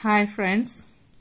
hi friends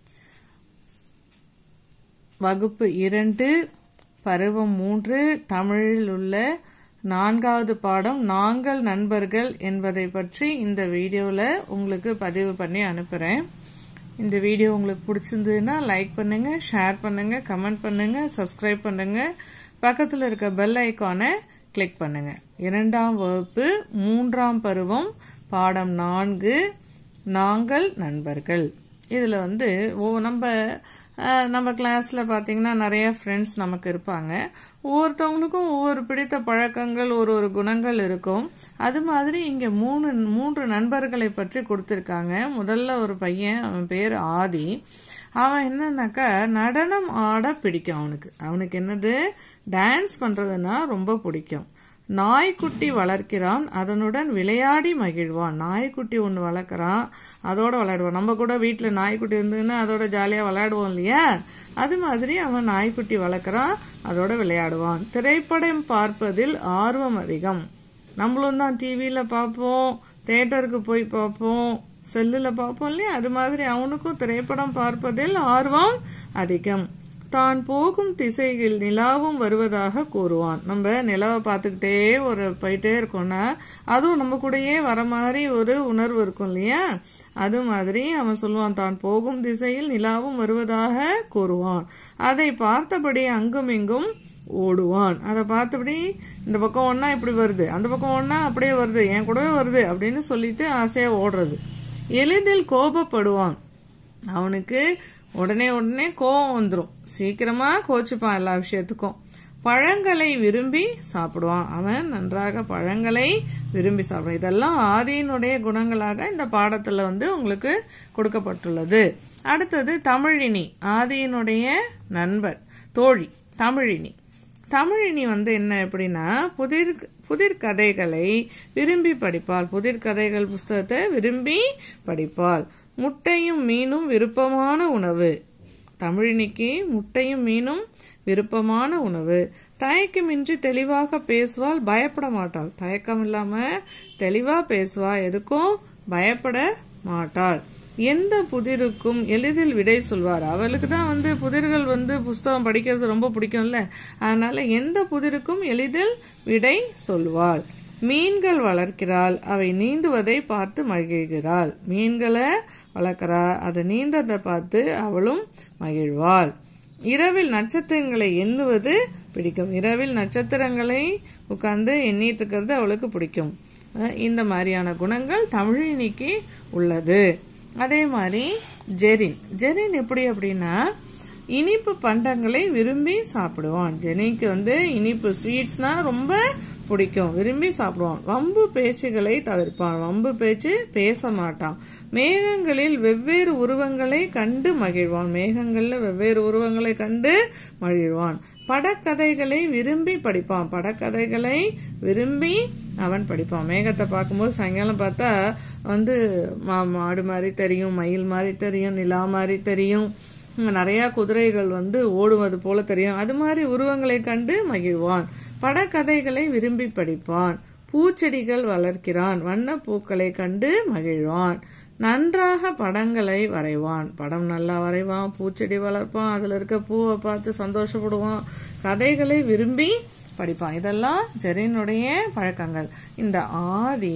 வகுப்பு இரண்டு பருவம் மூன்று தமிழில் உள்ள நான்காவது பாடம் நாங்கள் நண்பர்கள் என்பதை பற்றி இந்த வீடியோவில் உங்களுக்கு பதிவு பண்ணி அனுப்புகிறேன் இந்த வீடியோ உங்களுக்கு பிடிச்சிருந்ததுன்னா லைக் பண்ணுங்க ஷேர் பண்ணுங்க கமெண்ட் பண்ணுங்க சப்ஸ்கிரைப் பண்ணுங்க பக்கத்தில் இருக்க பெல் ஐக்கானை கிளிக் பண்ணுங்க இரண்டாம் வகுப்பு மூன்றாம் பருவம் பாடம் நான்கு நாங்கள் நண்பர்கள் இதில் வந்து ஓ நம்ம அஹ், நம்ம கிளாஸில் பார்த்தீங்கன்னா நிறைய ஃப்ரெண்ட்ஸ் நமக்கு இருப்பாங்க ஒவ்வொருத்தவங்களுக்கும் ஒவ்வொரு பிடித்த பழக்கங்கள் ஒரு ஒரு குணங்கள் இருக்கும் அது மாதிரி இங்கே மூணு மூன்று நண்பர்களை பற்றி கொடுத்துருக்காங்க முதல்ல ஒரு பையன் அவன் பேர் ஆதி அவன் என்னன்னாக்கா நடனம் ஆட பிடிக்கும் அவனுக்கு அவனுக்கு என்னது டான்ஸ் பண்றதுன்னா ரொம்ப பிடிக்கும் நாய்க்குட்டி வளர்க்கிறான் அதனுடன் விளையாடி மகிழ்வான் நாய்க்குட்டி ஒன்று வளர்க்குறான் அதோட விளையாடுவான் நம்ம கூட வீட்டில் நாய்க்குட்டி இருந்ததுன்னா அதோட ஜாலியாக விளையாடுவோம் இல்லையா அது மாதிரி அவன் நாய்க்குட்டி வளர்க்குறான் அதோட விளையாடுவான் திரைப்படம் பார்ப்பதில் ஆர்வம் அதிகம் நம்மளும் தான் டிவியில் பார்ப்போம் தேட்டருக்கு போய் பார்ப்போம் செல்லில் பார்ப்போம் இல்லையா அது மாதிரி அவனுக்கும் திரைப்படம் பார்ப்பதில் ஆர்வம் அதிகம் தான் போகும் திசையில் நிலாவும் வருவதாக கூறுவான் நம்ம நிலாவை பார்த்துக்கிட்டே ஒரு போயிட்டே இருக்கோம்னா அதுவும் நம்ம கூடயே வர மாதிரி ஒரு உணர்வு இருக்கும் இல்லையா அது மாதிரி அவன் சொல்லுவான் தான் போகும் திசையில் நிலாவும் வருவதாக கூறுவான் அதை பார்த்தபடி அங்கும் இங்கும் ஓடுவான் அதை பார்த்தபடி இந்த பக்கம் ஒன்னா இப்படி வருது அந்த பக்கம் ஒன்னா அப்படியே வருது என் கூடவே வருது அப்படின்னு சொல்லிட்டு ஆசையா ஓடுறது எளிதில் கோபப்படுவான் அவனுக்கு உடனே உடனே கோபம் வந்துடும் சீக்கிரமா கோச்சுப்பான் எல்லா விஷயத்துக்கும் பழங்களை விரும்பி சாப்பிடுவான் அவன் நன்றாக பழங்களை விரும்பி சாப்பிடுவான் இதெல்லாம் ஆதியினுடைய குணங்களாக இந்த பாடத்துல வந்து உங்களுக்கு கொடுக்கப்பட்டுள்ளது அடுத்தது தமிழினி ஆதியினுடைய நண்பர் தோழி தமிழினி தமிழினி வந்து என்ன எப்படின்னா புதிர் புதிர் கதைகளை விரும்பி படிப்பாள் புதிர் கதைகள் புஸ்தகத்தை விரும்பி படிப்பாள் முட்டையும் மீனும் விருப்பமான உணவு தமிழினிக்கு முட்டையும் மீனும் விருப்பமான உணவு தயக்கமின்றி தெளிவாக பேசுவாள் பயப்பட மாட்டாள் தயக்கம் இல்லாம தெளிவா பேசுவா எதுக்கும் பயப்பட மாட்டாள் எந்த புதிருக்கும் எளிதில் விடை சொல்வார் அவளுக்கு தான் வந்து புதிர்கள் வந்து புஸ்தகம் படிக்கிறது ரொம்ப பிடிக்கும்ல அதனால எந்த புதிருக்கும் எளிதில் விடை சொல்வாள் மீன்கள் வளர்க்கிறாள் அவை நீந்துவதை பார்த்து மகிழ்கிறாள் மீன்களை வளர்க்கிறா அதை நீந்ததை பார்த்து அவளும் மகிழ்வாள் இரவில் நட்சத்திரங்களை எண்ணுவது பிடிக்கும் இரவில் நட்சத்திரங்களை உட்கார்ந்து எண்ணிட்டு இருக்கிறது அவளுக்கு பிடிக்கும் அஹ் இந்த மாதிரியான குணங்கள் தமிழினிக்கு உள்ளது அதே மாதிரி ஜெரின் ஜெரின் எப்படி அப்படின்னா இனிப்பு பண்டங்களை விரும்பி சாப்பிடுவான் ஜெனிக்கு வந்து இனிப்பு ஸ்வீட்ஸ்னா ரொம்ப பிடிக்கும் விரும்பி சாப்பிடுவான் வம்பு பேச்சுகளை தவிர்ப்பான் வம்பு பேச்சு பேச மாட்டான் மேகங்களில் வெவ்வேறு உருவங்களை கண்டு மகிழ்வான் மேகங்கள்ல வெவ்வேறு உருவங்களை கண்டு மகிழ்வான் படக்கதைகளை விரும்பி படிப்பான் படக்கதைகளை விரும்பி அவன் படிப்பான் மேகத்தை பார்க்கும்போது சாயங்காலம் பார்த்தா வந்து மா- மாடு மாதிரி தெரியும் மயில் மாதிரி தெரியும் நிலா மாதிரி தெரியும் நிறைய குதிரைகள் வந்து ஓடுவது போல தெரியும் அது மாதிரி உருவங்களை கண்டு மகிழ்வான் படக்கதைகளை விரும்பி படிப்பான் பூச்செடிகள் வளர்க்கிறான் வண்ண பூக்களை கண்டு மகிழ்வான் நன்றாக படங்களை வரைவான் படம் நல்லா வரைவான் பூச்செடி வளர்ப்பான் அதுல இருக்க பூவை பார்த்து சந்தோஷப்படுவான் கதைகளை விரும்பி படிப்பான் இதெல்லாம் ஜெரினுடைய பழக்கங்கள் இந்த ஆதி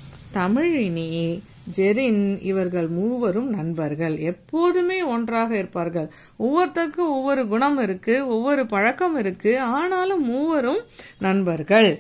தமிழினி ஜெரின் இவர்கள் மூவரும் நண்பர்கள் எப்போதுமே ஒன்றாக இருப்பார்கள் ஒவ்வொருத்தருக்கும் ஒவ்வொரு குணம் இருக்கு ஒவ்வொரு பழக்கம் இருக்கு ஆனாலும் மூவரும் நண்பர்கள்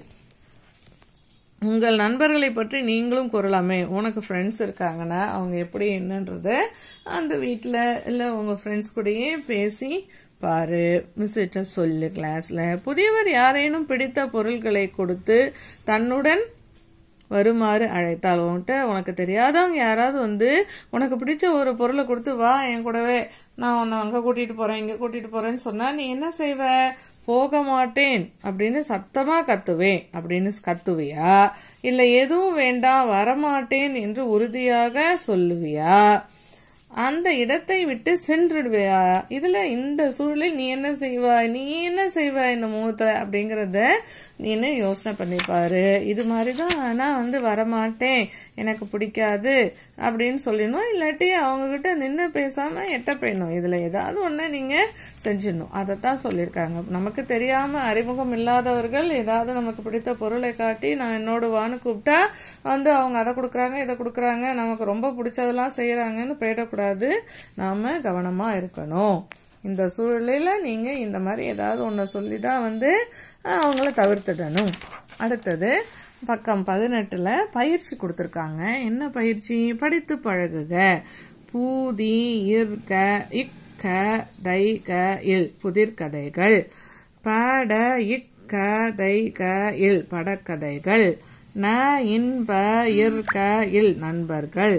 உங்கள் நண்பர்களை பற்றி நீங்களும் கூறலாமே உனக்கு ஃப்ரெண்ட்ஸ் இருக்காங்கன்னா அவங்க எப்படி என்னன்றத அந்த வீட்டில் இல்லை உங்க ஃப்ரெண்ட்ஸ் கூடயே பேசி பாரு மிஸ்ஸிட்ட சொல்லு கிளாஸ்ல புதியவர் யாரேனும் பிடித்த பொருட்களை கொடுத்து தன்னுடன் வருமாறு அழைத்தாள் உன்கிட்ட உனக்கு தெரியாதவங்க யாராவது வந்து உனக்கு பிடிச்ச ஒரு பொருளை கொடுத்து வா என் கூடவே நான் உன்னை அங்க கூட்டிட்டு போறேன் இங்க கூட்டிட்டு போறேன்னு சொன்னா நீ என்ன செய்வ போக மாட்டேன் அப்படின்னு சத்தமா கத்துவேன் அப்படின்னு கத்துவியா இல்ல எதுவும் வேண்டாம் வரமாட்டேன் என்று உறுதியாக சொல்லுவியா அந்த இடத்தை விட்டு சென்றுடுவியா இதுல இந்த சூழலில் நீ என்ன செய்வாய் நீ என்ன செய்வாய் இந்த முகூர்த்த அப்படிங்கறத நீனு யோசனை பண்ணி பாரு இது மாதிரிதான் நான் வந்து வரமாட்டேன் எனக்கு பிடிக்காது அப்படின்னு சொல்லிடணும் இல்லாட்டி அவங்க கிட்ட நின்று பேசாம எட்ட போயிடணும் இதுல ஏதாவது ஒண்ணு நீங்க செஞ்சிடணும் அதைத்தான் சொல்லியிருக்காங்க நமக்கு தெரியாம அறிமுகம் இல்லாதவர்கள் ஏதாவது நமக்கு பிடித்த பொருளை காட்டி நான் என்னோட வான்னு கூப்பிட்டா வந்து அவங்க அதை கொடுக்குறாங்க இதை கொடுக்குறாங்க நமக்கு ரொம்ப பிடிச்சதெல்லாம் செய்யறாங்கன்னு போயிடக்கூடாது நாம கவனமா இருக்கணும் இந்த சூழ்நிலையில நீங்க இந்த மாதிரி ஏதாவது ஒன்று சொல்லி தான் வந்து அவங்கள தவிர்த்துடணும் அடுத்தது பக்கம் பதினெட்டுல பயிற்சி கொடுத்துருக்காங்க என்ன பயிற்சி படித்து பழகுக பூதி இர்க இக்க தை க இல் புதிர்கதைகள் பட இக்க தை க இல் படக்கதைகள் ந இன்ப இர்க இல் நண்பர்கள்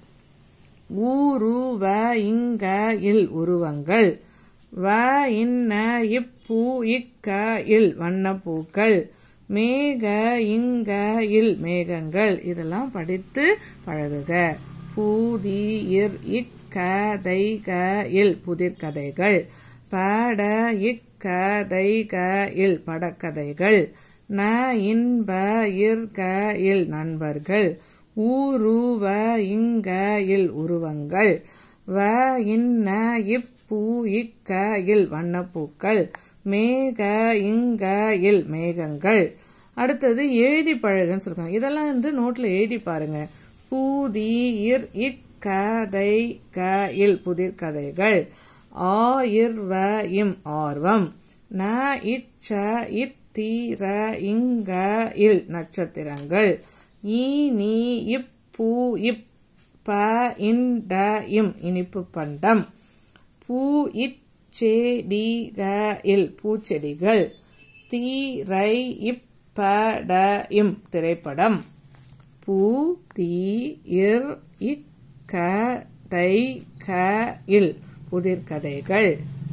ஊரு வ இங்க இல் உருவங்கள் வ இன்ன இப்பு இக்க இல் வண்ணப்பூக்கள் மேக இங்க இல் மேகங்கள் இதெல்லாம் படித்து பழகுக பூதி இர் இக்க தை க இல் புதிர்கதைகள் பட இக்க தை க இல் படக்கதைகள் ந இன்ப இர்க இல் நண்பர்கள் ஊருவ இங்க இல் உருவங்கள் வ இன்ன இப்பு இக்க இல் வண்ணப்பூக்கள் மேக இங்க இல் மேகங்கள் அடுத்தது எழுதி பழகுன்னு சொல்றாங்க இதெல்லாம் வந்து நோட்ல எழுதி பாருங்க பூதி இர் இக்க தை க இல் புதிர் கதைகள் ஆ இர் வ இம் ஆர்வம் ந இச்ச இத்தீர இங்க இல் நட்சத்திரங்கள் ஈ நீ இப்பு இப் ப இண்ட இம் இனிப்பு பண்டம் பூ இச்செடிக இல் பூச்செடிகள் தீரை இப்பட இம் திரைப்படம் பூ தீ இர் இக்க தை க இல் புதிர்கதைகள்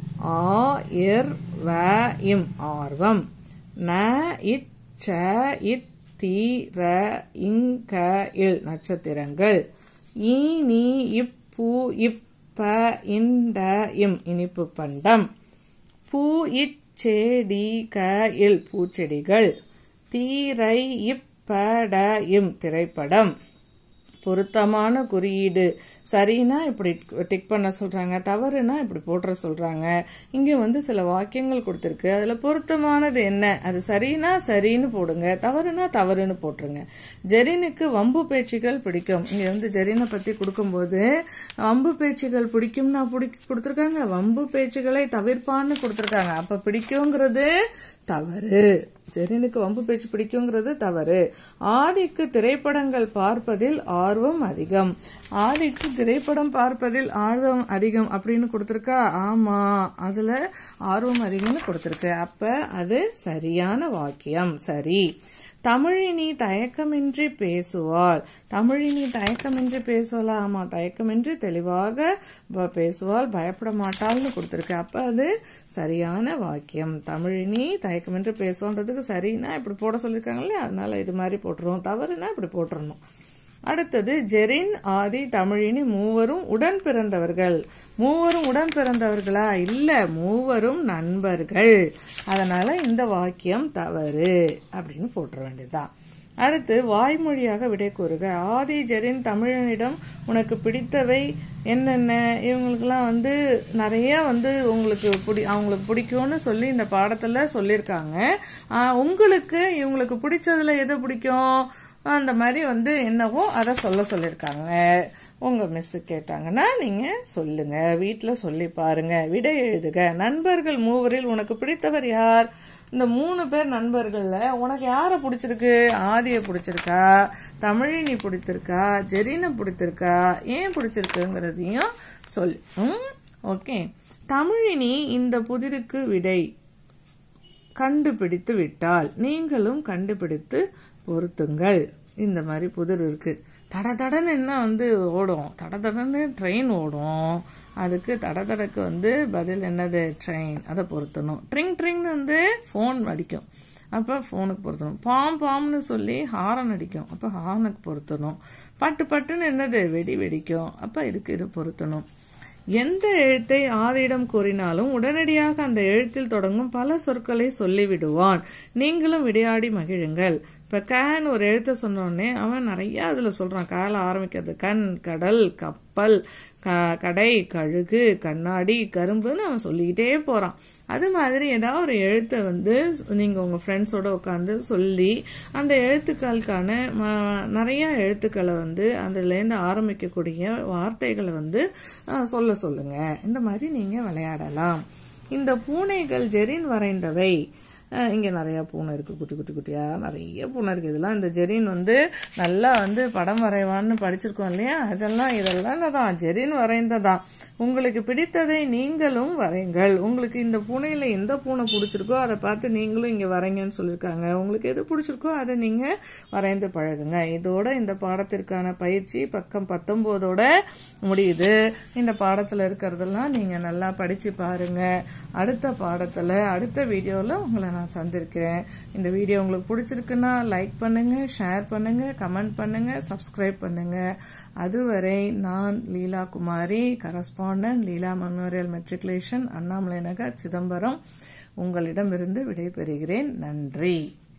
ஆ இர் வ இம் ஆர்வம் ந இச்ச இத் தீர இங்க இல் நட்சத்திரங்கள் ஈ நீ இப்பு இப்ப இண்ட இம் இனிப்பு பண்டம் பூ இச்செடி க இல் பூச்செடிகள் தீரை இப்பட இம் திரைப்படம் பொருத்தமான குறியீடு சரினா இப்படி டிக் பண்ண சொல்றாங்க தவறுனா இப்படி போட்டுற சொல்றாங்க இங்க வந்து சில வாக்கியங்கள் கொடுத்திருக்கு அதுல பொருத்தமானது என்ன அது சரினா சரின்னு போடுங்க தவறுனா தவறுன்னு போட்டுருங்க ஜெரினுக்கு வம்பு பேச்சுகள் பிடிக்கும் இங்க வந்து ஜெரினை பத்தி கொடுக்கும்போது வம்பு பேச்சுகள் பிடிக்கும்னா பிடி கொடுத்திருக்காங்க வம்பு பேச்சுகளை தவிர்ப்பான்னு கொடுத்திருக்காங்க அப்ப பிடிக்குங்கிறது தவறு ஜெரினுக்கு வம்பு பேச்சு பிடிக்குங்கிறது தவறு ஆதிக்கு திரைப்படங்கள் பார்ப்பதில் ஆர்வம் அதிகம் ஆதிக்கு திரைப்படம் பார்ப்பதில் ஆர்வம் அதிகம் அப்படின்னு கொடுத்திருக்கா ஆமா அதுல ஆர்வம் அதிகம்னு கொடுத்திருக்கு அப்ப அது சரியான வாக்கியம் சரி தமிழினி தயக்கமின்றி பேசுவாள் தமிழினி தயக்கமின்றி பேசுவாளா ஆமா தயக்கமின்றி தெளிவாக பேசுவாள் பயப்பட மாட்டாள்னு கொடுத்துருக்கு அப்ப அது சரியான வாக்கியம் தமிழினி தயக்கமின்றி பேசுவான்றதுக்கு சரின்னா இப்படி போட சொல்லியிருக்காங்களே அதனால இது மாதிரி போட்டுருவோம் தவறுனா இப்படி போட்டுறணும் அடுத்தது ஜெரின் ஆதி தமிழினி மூவரும் உடன் பிறந்தவர்கள் மூவரும் உடன் பிறந்தவர்களா இல்ல மூவரும் நண்பர்கள் அதனால இந்த வாக்கியம் தவறு அப்படின்னு போட்டுற வேண்டியதுதான் அடுத்து வாய்மொழியாக விடை கூறுக ஆதி ஜெரின் தமிழனிடம் உனக்கு பிடித்தவை என்னென்ன இவங்களுக்கெல்லாம் வந்து நிறைய வந்து உங்களுக்கு பிடி அவங்களுக்கு பிடிக்கும்னு சொல்லி இந்த பாடத்துல சொல்லியிருக்காங்க உங்களுக்கு இவங்களுக்கு பிடிச்சதுல எது பிடிக்கும் அந்த மாதிரி வந்து என்னவோ அதை சொல்ல சொல்லியிருக்காங்க உங்க மிஸ் கேட்டாங்கன்னா நீங்க சொல்லுங்க வீட்டுல சொல்லி பாருங்க விடை எழுதுக நண்பர்கள் மூவரில் உனக்கு பிடித்தவர் யார் இந்த மூணு பேர் நண்பர்கள்ல உனக்கு யார பிடிச்சிருக்கு ஆதிய பிடிச்சிருக்கா தமிழினி பிடித்திருக்கா ஜெரீனை பிடித்திருக்கா ஏன் பிடிச்சிருக்குங்கிறதையும் சொல்லு ஓகே தமிழினி இந்த புதிருக்கு விடை கண்டுபிடித்து விட்டால் நீங்களும் கண்டுபிடித்து பொருத்துங்கள் இந்த மாதிரி புதிர் இருக்கு தட தடன்னு என்ன வந்து ஓடும் தட தடன்னு ட்ரெயின் ஓடும் அதுக்கு தட தடக்கு வந்து பதில் என்னது ட்ரெயின் அதை பொருத்தணும் ட்ரிங் ட்ரிங்னு வந்து ஃபோன் அடிக்கும் அப்போ ஃபோனுக்கு பொருத்தணும் பாம் பாம்னு சொல்லி ஹாரன் அடிக்கும் அப்போ ஹார்னுக்கு பொருத்தணும் பட்டு பட்டுன்னு என்னது வெடி வெடிக்கும் அப்போ இதுக்கு இது பொருத்தணும் எந்த எழுத்தை ஆதியிடம் கூறினாலும் உடனடியாக அந்த எழுத்தில் தொடங்கும் பல சொற்களை சொல்லிவிடுவான் நீங்களும் விளையாடி மகிழுங்கள் இப்போ கேன்னு ஒரு எழுத்த சொன்னோடனே அவன் நிறைய அதில் சொல்கிறான் கால ஆரம்பிக்கிறது கண் கடல் கப்பல் க கடை கழுகு கண்ணாடி கரும்புன்னு அவன் சொல்லிக்கிட்டே போகிறான் அது மாதிரி ஏதாவது ஒரு எழுத்தை வந்து நீங்கள் உங்கள் ஃப்ரெண்ட்ஸோட உட்காந்து சொல்லி அந்த எழுத்துக்களுக்கான நிறைய எழுத்துக்களை வந்து அதுலேருந்து ஆரம்பிக்கக்கூடிய வார்த்தைகளை வந்து சொல்ல சொல்லுங்க இந்த மாதிரி நீங்கள் விளையாடலாம் இந்த பூனைகள் ஜெரின் வரைந்தவை இங்கே நிறையா பூனை இருக்குது குட்டி குட்டி குட்டியாக நிறைய பூனை இருக்குது இதெல்லாம் இந்த ஜெரின் வந்து நல்லா வந்து படம் வரைவான்னு படிச்சிருக்கோம் இல்லையா அதெல்லாம் இதெல்லாம் தான் ஜெரின் வரைந்ததான் உங்களுக்கு பிடித்ததை நீங்களும் வரைங்கள் உங்களுக்கு இந்த பூனையில் எந்த பூனை பிடிச்சிருக்கோ அதை பார்த்து நீங்களும் இங்கே வரைங்கன்னு சொல்லியிருக்காங்க உங்களுக்கு எது பிடிச்சிருக்கோ அதை நீங்கள் வரைந்து பழகுங்க இதோட இந்த பாடத்திற்கான பயிற்சி பக்கம் பத்தொம்போதோட முடியுது இந்த பாடத்தில் இருக்கிறதெல்லாம் நீங்கள் நல்லா படித்து பாருங்க அடுத்த பாடத்தில் அடுத்த வீடியோவில் உங்களை நான் சந்திருக்கிறேன் இந்த வீடியோ உங்களுக்கு பிடிச்சிருக்குன்னா லைக் பண்ணுங்க ஷேர் பண்ணுங்க கமெண்ட் பண்ணுங்க சப்ஸ்கிரைப் பண்ணுங்க அதுவரை நான் Leela Kumari correspondent Leela memorial matriculation Annamalai Nagar Chidambaram உங்களிடமிருந்து விடைபெறுகிறேன் நன்றி